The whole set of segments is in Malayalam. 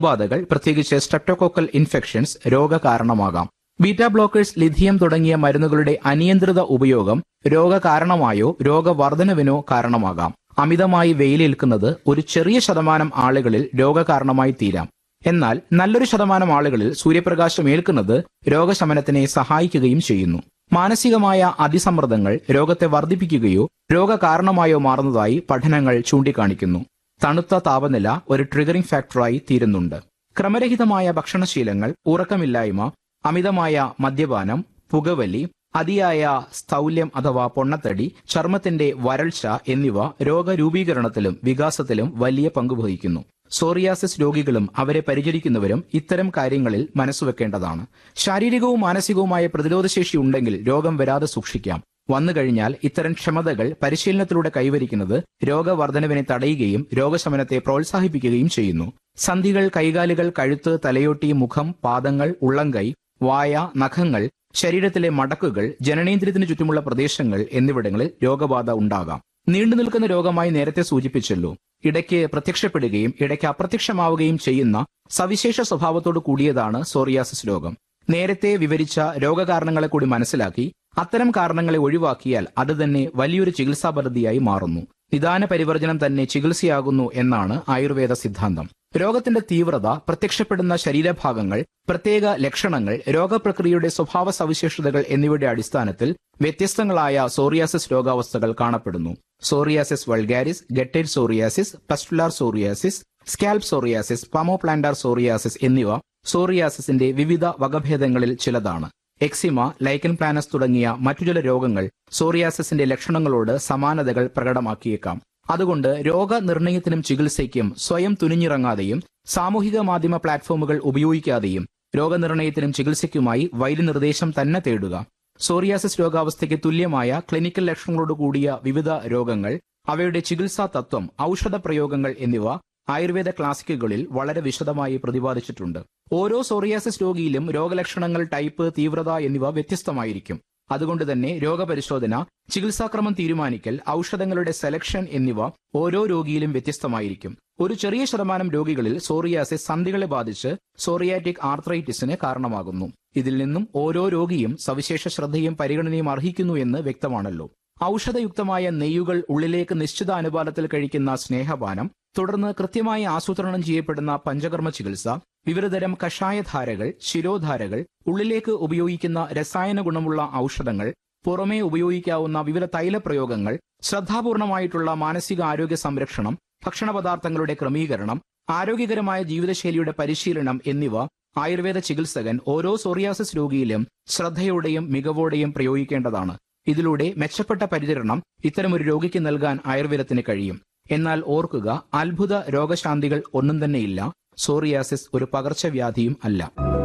ബാധകൾ പ്രത്യേകിച്ച് സ്ട്രെപ്റ്റോകോക്കൽ ഇൻഫെക്ഷൻസ് രോഗകാരണമാകാം ബീറ്റ ബ്ലോക്കേഴ്സ് ലിഥിയം തുടങ്ങിയ മരുന്നുകളുടെ അനിയന്ത്രിത ഉപയോഗം രോഗകാരണമായോ രോഗവർദ്ധനവിനോ കാരണമാകാം അമിതമായി വെയിലേൽക്കുന്നത് ഒരു ചെറിയ ശതമാനം ആളുകളിൽ രോഗകാരണമായി തീരാം എന്നാൽ നല്ലൊരു ശതമാനം ആളുകളിൽ സൂര്യപ്രകാശം ഏൽക്കുന്നത് രോഗശമനത്തിനെ സഹായിക്കുകയും ചെയ്യുന്നു മാനസികമായ അതിസമ്മർദ്ദങ്ങൾ രോഗത്തെ വർദ്ധിപ്പിക്കുകയോ രോഗകാരണമായോ മാറുന്നതായി പഠനങ്ങൾ ചൂണ്ടിക്കാണിക്കുന്നു തണുത്ത താപനില ഒരു ട്രിഗറിംഗ് ഫാക്ടറായി തീരുന്നുണ്ട് ക്രമരഹിതമായ ഭക്ഷണശീലങ്ങൾ ഉറക്കമില്ലായ്മ അമിതമായ മദ്യപാനം പുകവലി അതിയായ സ്ഥൗല്യം അഥവാ പൊണ്ണത്തടി ചർമ്മത്തിന്റെ വരൾച്ച എന്നിവ രോഗരൂപീകരണത്തിലും വികാസത്തിലും വലിയ പങ്കുവഹിക്കുന്നു സോറിയാസിസ് രോഗികളും അവരെ പരിചരിക്കുന്നവരും ഇത്തരം കാര്യങ്ങളിൽ മനസ്സുവെക്കേണ്ടതാണ് ശാരീരികവും മാനസികവുമായ പ്രതിരോധശേഷി ഉണ്ടെങ്കിൽ രോഗം വരാതെ സൂക്ഷിക്കാം വന്നു കഴിഞ്ഞാൽ ഇത്തരം ക്ഷമതകൾ പരിശീലനത്തിലൂടെ കൈവരിക്കുന്നത് രോഗവർദ്ധനവിനെ തടയുകയും രോഗശമനത്തെ പ്രോത്സാഹിപ്പിക്കുകയും ചെയ്യുന്നു സന്ധികൾ കൈകാലുകൾ കഴുത്ത് തലയോട്ടി മുഖം പാദങ്ങൾ ഉള്ളംകൈ വായ നഖങ്ങൾ ശരീരത്തിലെ മടക്കുകൾ ജനനേന്ദ്രിയത്തിന് ചുറ്റുമുള്ള പ്രദേശങ്ങൾ എന്നിവിടങ്ങളിൽ രോഗബാധ ഉണ്ടാകാം നീണ്ടു നിൽക്കുന്ന രോഗമായി നേരത്തെ സൂചിപ്പിച്ചല്ലോ ഇടയ്ക്ക് പ്രത്യക്ഷപ്പെടുകയും ഇടയ്ക്ക് അപ്രത്യക്ഷമാവുകയും ചെയ്യുന്ന സവിശേഷ സ്വഭാവത്തോട് കൂടിയതാണ് സോറിയാസിസ് രോഗം നേരത്തെ വിവരിച്ച രോഗകാരണങ്ങളെ കൂടി മനസ്സിലാക്കി അത്തരം കാരണങ്ങളെ ഒഴിവാക്കിയാൽ അത് തന്നെ വലിയൊരു ചികിത്സാ പദ്ധതിയായി മാറുന്നു നിദാന പരിവർജനം തന്നെ ചികിത്സയാകുന്നു എന്നാണ് ആയുർവേദ സിദ്ധാന്തം രോഗത്തിന്റെ തീവ്രത പ്രത്യക്ഷപ്പെടുന്ന ശരീരഭാഗങ്ങൾ പ്രത്യേക ലക്ഷണങ്ങൾ രോഗപ്രക്രിയയുടെ സ്വഭാവ സവിശേഷതകൾ എന്നിവയുടെ അടിസ്ഥാനത്തിൽ വ്യത്യസ്തങ്ങളായ സോറിയാസിസ് രോഗാവസ്ഥകൾ കാണപ്പെടുന്നു psoriasis vulgaris guttate psoriasis pustular psoriasis scalp psoriasis palmoplantar psoriasis എന്നിവ സോറിയാസിസിന്റെ വിവിധ വകഭേദങ്ങളിൽ ചിലതാണ് എക്സിമ ലൈക്കൻ പ്ലാനസ് തുടങ്ങിയ മറ്റു ചില രോഗങ്ങൾ സോറിയാസിസിന്റെ ലക്ഷണങ്ങളോട് സമാനതകൾ പ്രകടമാക്കിയേക്കാം അതുകൊണ്ട് രോഗനിർണയത്തിനും ചികിത്സയ്ക്കും സ്വയം തുനിഞ്ഞിറങ്ങാതെയും സാമൂഹിക മാധ്യമ പ്ലാറ്റ്ഫോമുകൾ ഉപയോഗിക്കാതെയും രോഗനിർണയത്തിനും ചികിത്സയ്ക്കുമായി വൈദ്യനിർദ്ദേശം തന്നെ തേടുക സോറിയാസിസ് രോഗാവസ്ഥയ്ക്ക് തുല്യമായ ക്ലിനിക്കൽ ലക്ഷണങ്ങളോട് കൂടിയ വിവിധ രോഗങ്ങൾ അവയുടെ ചികിത്സാ തത്വം ഔഷധ പ്രയോഗങ്ങൾ എന്നിവ ആയുർവേദ ക്ലാസിക്കുകളിൽ വളരെ വിശദമായി പ്രതിപാദിച്ചിട്ടുണ്ട് ഓരോ സോറിയാസിസ് രോഗിയിലും രോഗലക്ഷണങ്ങൾ ടൈപ്പ് തീവ്രത എന്നിവ വ്യത്യസ്തമായിരിക്കും അതുകൊണ്ട് തന്നെ രോഗപരിശോധന ചികിത്സാക്രമം തീരുമാനിക്കൽ ഔഷധങ്ങളുടെ സെലക്ഷൻ എന്നിവ ഓരോ രോഗിയിലും വ്യത്യസ്തമായിരിക്കും ഒരു ചെറിയ ശതമാനം രോഗികളിൽ സോറിയാസിസ് സന്ധികളെ ബാധിച്ച് സോറിയാറ്റിക് ആർത്രൈറ്റിസിന് കാരണമാകുന്നു ഇതിൽ നിന്നും ഓരോ രോഗിയും സവിശേഷ ശ്രദ്ധയും പരിഗണനയും അർഹിക്കുന്നു എന്ന് വ്യക്തമാണല്ലോ ഔഷധയുക്തമായ നെയ്യുകൾ ഉള്ളിലേക്ക് നിശ്ചിത അനുപാതത്തിൽ കഴിക്കുന്ന സ്നേഹപാനം തുടർന്ന് കൃത്യമായി ആസൂത്രണം ചെയ്യപ്പെടുന്ന പഞ്ചകർമ്മ ചികിത്സ വിവിധതരം കഷായധാരകൾ ശിരോധാരകൾ ഉള്ളിലേക്ക് ഉപയോഗിക്കുന്ന രസായന ഗുണമുള്ള ഔഷധങ്ങൾ പുറമേ ഉപയോഗിക്കാവുന്ന വിവിധ തൈലപ്രയോഗങ്ങൾ ശ്രദ്ധാപൂർണമായിട്ടുള്ള മാനസിക ആരോഗ്യ സംരക്ഷണം ഭക്ഷണപദാർത്ഥങ്ങളുടെ ക്രമീകരണം ആരോഗ്യകരമായ ജീവിതശൈലിയുടെ പരിശീലനം എന്നിവ ആയുർവേദ ചികിത്സകൻ ഓരോ സോറിയാസിസ് രോഗിയിലും ശ്രദ്ധയോടെയും മികവോടെയും പ്രയോഗിക്കേണ്ടതാണ് ഇതിലൂടെ മെച്ചപ്പെട്ട പരിചരണം ഇത്തരമൊരു രോഗിക്ക് നൽകാൻ ആയുർവേദത്തിന് കഴിയും എന്നാൽ ഓർക്കുക അത്ഭുത രോഗശാന്തികൾ ഒന്നും തന്നെയില്ല സോറിയാസിസ് ഒരു പകർച്ചവ്യാധിയും അല്ല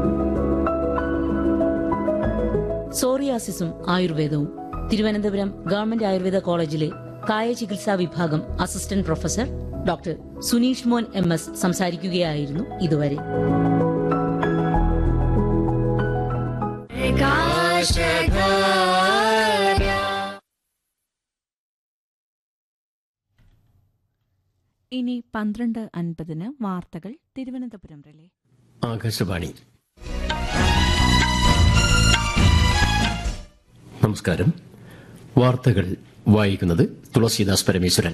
സോറിയാസിസും ആയുർവേദവും തിരുവനന്തപുരം ഗവൺമെന്റ് ആയുർവേദ കോളേജിലെ കായ ചികിത്സാ വിഭാഗം അസിസ്റ്റന്റ് പ്രൊഫസർ ഡോക്ടർ സുനീഷ് മോൻ എം എസ് സംസാരിക്കുകയായിരുന്നു ഇതുവരെ ഇനി പന്ത്രണ്ട് അൻപതിന് വാർത്തകൾ തിരുവനന്തപുരം റിലേ ആകാശവാണി നമസ്കാരം വാർത്തകൾ വായിക്കുന്നത് തുളസീദാസ് പരമേശ്വരൻ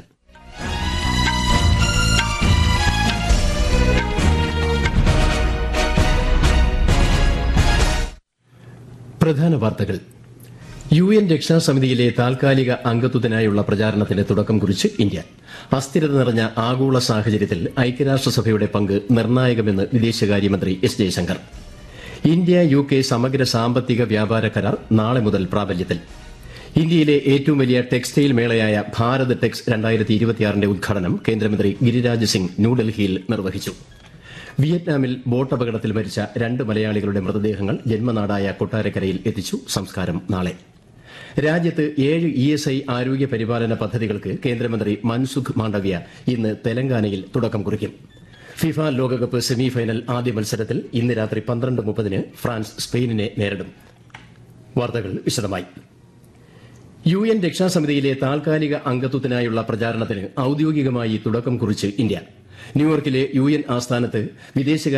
പ്രധാന വാർത്തകൾ യു എൻ രക്ഷാസമിതിയിലെ താൽക്കാലിക അംഗത്വത്തിനായുള്ള പ്രചാരണത്തിന് തുടക്കം കുറിച്ച് ഇന്ത്യ അസ്ഥിരത നിറഞ്ഞ ആഗോള സാഹചര്യത്തിൽ ഐക്യരാഷ്ട്രസഭയുടെ പങ്ക് നിർണായകമെന്ന് വിദേശകാര്യമന്ത്രി S Jaishankar India U K സമഗ്ര സാമ്പത്തിക വ്യാപാര കരാർ നാളെ മുതൽ പ്രാബല്യത്തിൽ ഇന്ത്യയിലെ ഏറ്റവും വലിയ ടെക്സ്റ്റൈൽ മേളയായ ഭാരത് ടെക്സ് രണ്ടായിരത്തി ഇരുപത്തിയാറിന്റെ ഉദ്ഘാടനം കേന്ദ്രമന്ത്രി ഗിരിരാജ് സിംഗ് ന്യൂഡൽഹിയിൽ നിർവഹിച്ചു വിയറ്റ്നാമിൽ ബോട്ട് അപകടത്തിൽ മരിച്ച രണ്ട് മലയാളികളുടെ മൃതദേഹങ്ങൾ ജന്മനാടായ കൊട്ടാരക്കരയിൽ എത്തിച്ചു സംസ്കാരം നാളെ രാജ്യത്ത് ഏഴ് ഇ എസ് ഐ ആരോഗ്യ പരിപാലന പദ്ധതികൾക്ക് കേന്ദ്രമന്ത്രി മൻസുഖ് മാണ്ഡവ്യ ഇന്ന് തെലങ്കാനയിൽ തുടക്കം കുറിക്കും ഫിഫ ലോകകപ്പ് സെമി ഫൈനൽ ആദ്യ മത്സരത്തിൽ ഇന്ന് രാത്രി പന്ത്രണ്ട് മുപ്പതിന് ഫ്രാൻസ് സ്പെയിനിനെ നേരിടും വാർത്തകൾ വിശദമായി യു എൻ രക്ഷാസമിതിയിലെ താൽക്കാലിക അംഗത്വത്തിനായുള്ള പ്രചാരണത്തിന് ഔദ്യോഗികമായി തുടക്കം കുറിച്ച് ഇന്ത്യ ന്യൂയോർക്കിലെ യു എൻ ആസ്ഥാനത്ത് വിദേശകാര്യ